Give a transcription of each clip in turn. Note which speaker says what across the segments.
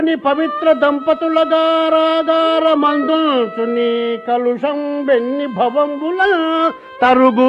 Speaker 1: నీ పవిత్ర దంపతుల గారాగార మందుల్చుని కలుషం వెన్ని భవంబుల తరుగు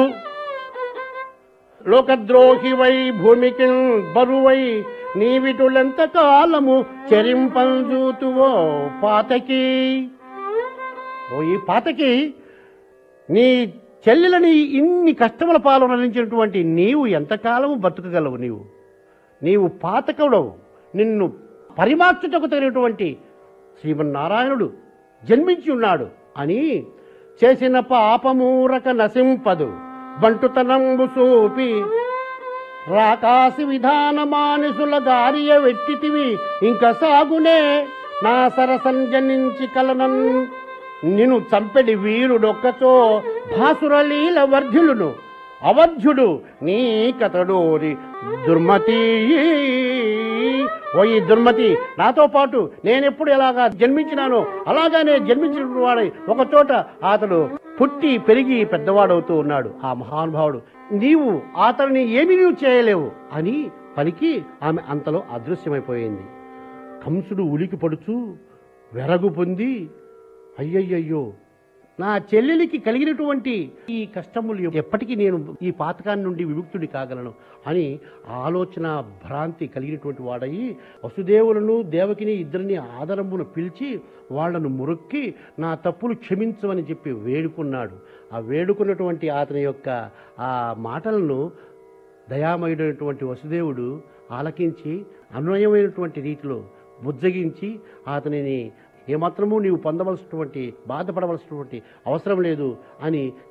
Speaker 1: లోకద్రోహివై భూమికి బరువై నీవిటులెంత కాలము చెరింపంజూతువో పాతకి ఓ ఈ పాతకి నీ చెల్లెలని ఇన్ని కష్టముల పాలనరించినటువంటి నీవు ఎంతకాలము బతుకగలవు నీవు నీవు పాతకుడవు నిన్ను పరిమార్చుటకు తగినటువంటి శ్రీమన్నారాయణుడు జన్మించి ఉన్నాడు అని చేసిన పాపమూరక నశింపదు బంటుతనంబు సూపి రాకాసి విధాన మానసుల గారియ వెట్టితివి ఇంక సాగునే నా సరసం జనించి కలనన్ నిన్ను చంపెడి వీరుడొక్కచో భాసురలీల వర్ధులును అవధ్యుడు నీ కతడోరి దుర్మతి ఓ ఈ దుర్మతి నాతో పాటు నేనెప్పుడు ఎలాగా జన్మించినానో అలాగానే జన్మించిన వాడై ఒక చోట అతడు పుట్టి పెరిగి పెద్దవాడవుతూ ఉన్నాడు ఆ మహానుభావుడు నీవు అతన్ని ఏమి నీవు చేయలేవు అని పలికి ఆమె అంతలో అదృశ్యమైపోయింది కంసుడు ఉలికి పడుచు వెరగు పొంది అయ్యయ్యయ్యో నా చెల్లెలికి కలిగినటువంటి ఈ కష్టములు ఎప్పటికీ నేను ఈ పాతకాన్ని నుండి విముక్తుడి కాగలను అని ఆలోచన భ్రాంతి కలిగినటువంటి వాడయి వసుదేవులను దేవకిని ఇద్దరిని ఆదరమును పిలిచి వాళ్ళను మురొక్కి నా తప్పులు క్షమించమని చెప్పి వేడుకున్నాడు ఆ వేడుకున్నటువంటి అతని యొక్క ఆ మాటలను దయామయుడైనటువంటి వసుదేవుడు ఆలకించి అన్వయమైనటువంటి రీతిలో బుజ్జగించి అతనిని ఏమాత్రము నీవు పొందవలసినటువంటి బాధపడవలసినటువంటి అవసరం లేదు అని